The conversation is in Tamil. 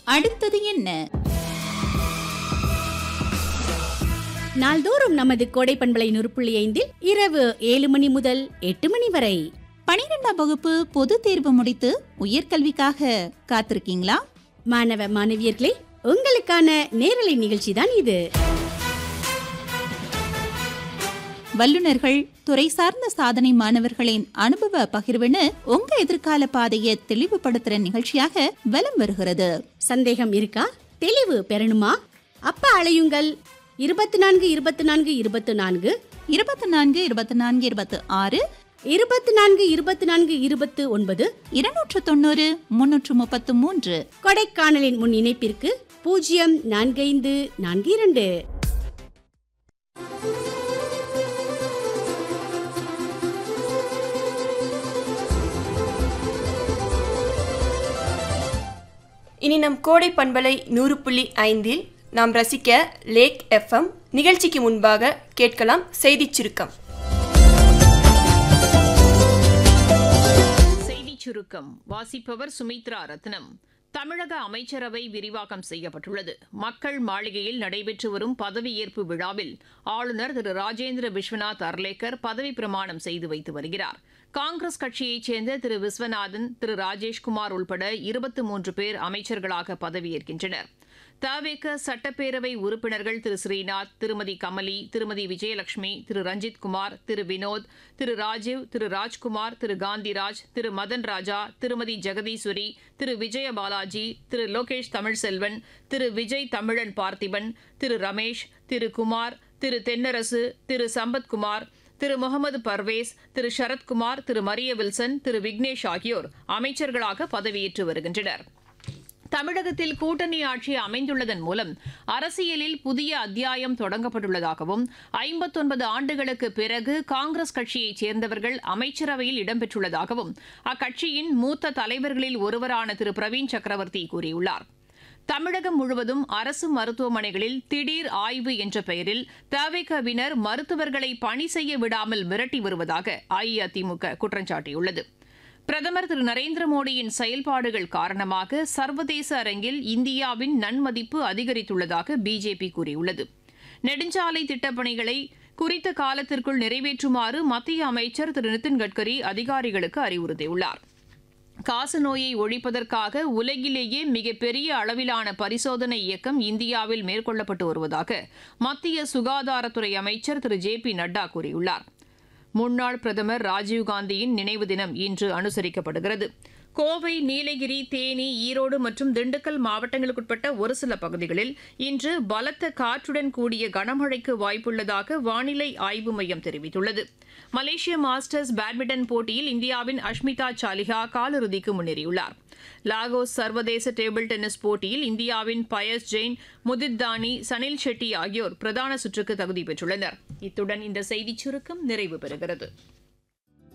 அடுத்தது என்ன நாள்தோறும் நமது கோடை பண்பலை நூறுப்புள்ளி ஐந்தில் இரவு ஏழு மணி முதல் எட்டு மணி வரை பனிரெண்டாம் வகுப்பு பொது தேர்வு முடித்து உயர்கல்விக்காக காத்திருக்கீங்களா மாணவ மாணவியர்களே உங்களுக்கான நேரலை நிகழ்ச்சி தான் இது வல்லுநர்கள் துறை சார்ந்த சாதனை மாணவர்களின் அனுபவ பகிர்வுன்னு உங்க எதிர்கால பாதையை தெளிவுபடுத்துற நிகழ்ச்சியாக வலம் வருகிறது சந்தேகம் இருக்கா தெளிவு பெறணுமா அப்ப அலையுங்கள் இருபத்தி நான்கு இருபத்தி நான்கு இருபத்தி நான்கு இருபத்தி நான்கு இருபத்தி நான்கு இருபத்தி ஆறு இருபத்தி நான்கு இருபத்தி நான்கு இருபத்து ஒன்பது இருநூற்று தொண்ணூறு முன்னூற்று முப்பத்து மூன்று கொடைக்கானலின் முன் இணைப்பிற்கு பூஜ்ஜியம் நான்கைந்து நான்கு இரண்டு இனி நம் கோடை பண்பலை நூறு புள்ளி ஐந்தில் நாம் ரசிக்க லேக் எஃப்எம் நிகழ்ச்சிக்கு முன்பாக கேட்கலாம் செய்திச் சுருக்கம் செய்திச் சுருக்கம் வாசிப்பவர் சுமித்ரா ரத்னம் தமிழக அமைச்சரவை விரிவாக்கம் செய்யப்பட்டுள்ளது மக்கள் மாளிகையில் நடைபெற்று வரும் பதவியேற்பு விழாவில் ஆளுநர் திரு ராஜேந்திர விஸ்வநாத் அர்லேக்கர் பதவி பிரமாணம் செய்து வைத்து வருகிறார் காங்கிரஸ் கட்சியைச் சேர்ந்த திரு விஸ்வநாதன் திரு ராஜேஷ்குமார் உள்பட இருபத்தி மூன்று பேர் அமைச்சர்களாக பதவியேற்கின்றனர் தவேக சட்டப்பேரவை உறுப்பினர்கள் திரு ஸ்ரீநாத் திருமதி கமலி திருமதி விஜயலட்சுமி திரு ரஞ்சித் குமார் திரு வினோத் திரு ராஜீவ் திரு ராஜ்குமார் திரு காந்திராஜ் திரு மதன் ராஜா திருமதி ஜெகதீஸ்வரி திரு விஜய பாலாஜி திரு லோகேஷ் தமிழ்செல்வன் திரு விஜய் தமிழன் பார்த்திபன் திரு ரமேஷ் திரு குமார் திரு தென்னரசு திரு சம்பத்குமார் திரு முகமது பர்வேஸ் திரு சரத்குமார் திரு மரிய வில்சன் திரு விக்னேஷ் ஆகியோர் அமைச்சர்களாக பதவியேற்று வருகின்றனர் தமிழகத்தில் கூட்டணி ஆட்சி அமைந்துள்ளதன் மூலம் அரசியலில் புதிய அத்தியாயம் தொடங்கப்பட்டுள்ளதாகவும் ஐம்பத்தொன்பது ஆண்டுகளுக்கு பிறகு காங்கிரஸ் கட்சியைச் சேர்ந்தவர்கள் அமைச்சரவையில் இடம்பெற்றுள்ளதாகவும் அக்கட்சியின் மூத்த தலைவர்களில் ஒருவரான திரு பிரவீன் சக்கரவர்த்தி கூறியுள்ளார் தமிழகம் முழுவதும் அரசு மருத்துவமனைகளில் திடீர் ஆய்வு என்ற பெயரில் தவிகவினர் மருத்துவர்களை பணி செய்ய விடாமல் மிரட்டி வருவதாக அஇஅதிமுக குற்றம் சாட்டியுள்ளது பிரதமர் திரு நரேந்திர மோடியின் செயல்பாடுகள் காரணமாக சர்வதேச அரங்கில் இந்தியாவின் நன்மதிப்பு அதிகரித்துள்ளதாக பிஜேபி கூறியுள்ளது நெடுஞ்சாலை திட்டப்பணிகளை குறித்த காலத்திற்குள் நிறைவேற்றுமாறு மத்திய அமைச்சர் திரு நிதின் கட்கரி அதிகாரிகளுக்கு அறிவுறுத்தியுள்ளார் காசநோயை ஒழிப்பதற்காக உலகிலேயே மிகப்பெரிய அளவிலான பரிசோதனை இயக்கம் இந்தியாவில் மேற்கொள்ளப்பட்டு வருவதாக மத்திய சுகாதாரத்துறை அமைச்சர் திரு ஜே பி நட்டா கூறியுள்ளார் முன்னாள் பிரதமர் ராஜீவ்காந்தியின் நினைவு தினம் இன்று அனுசரிக்கப்படுகிறது கோவை நீலகிரி தேனி ஈரோடு மற்றும் திண்டுக்கல் மாவட்டங்களுக்குட்பட்ட ஒரு சில பகுதிகளில் இன்று பலத்த காற்றுடன் கூடிய கனமழைக்கு வாய்ப்புள்ளதாக வானிலை ஆய்வு மையம் தெரிவித்துள்ளது மலேசிய மாஸ்டர்ஸ் பேட்மிண்டன் போட்டியில் இந்தியாவின் அஷ்மிதா சாலிஹா காலிறுதிக்கு முன்னேறியுள்ளார் லாகோஸ் சர்வதேச டேபிள் டென்னிஸ் போட்டியில் இந்தியாவின் பயஸ் ஜெயின் முதித் தானி சனில் ஷெட்டி ஆகியோர் பிரதான சுற்றுக்கு தகுதி பெற்றுள்ளனர் இத்துடன் இந்த செய்திச் சுருக்கம் நிறைவு பெறுகிறது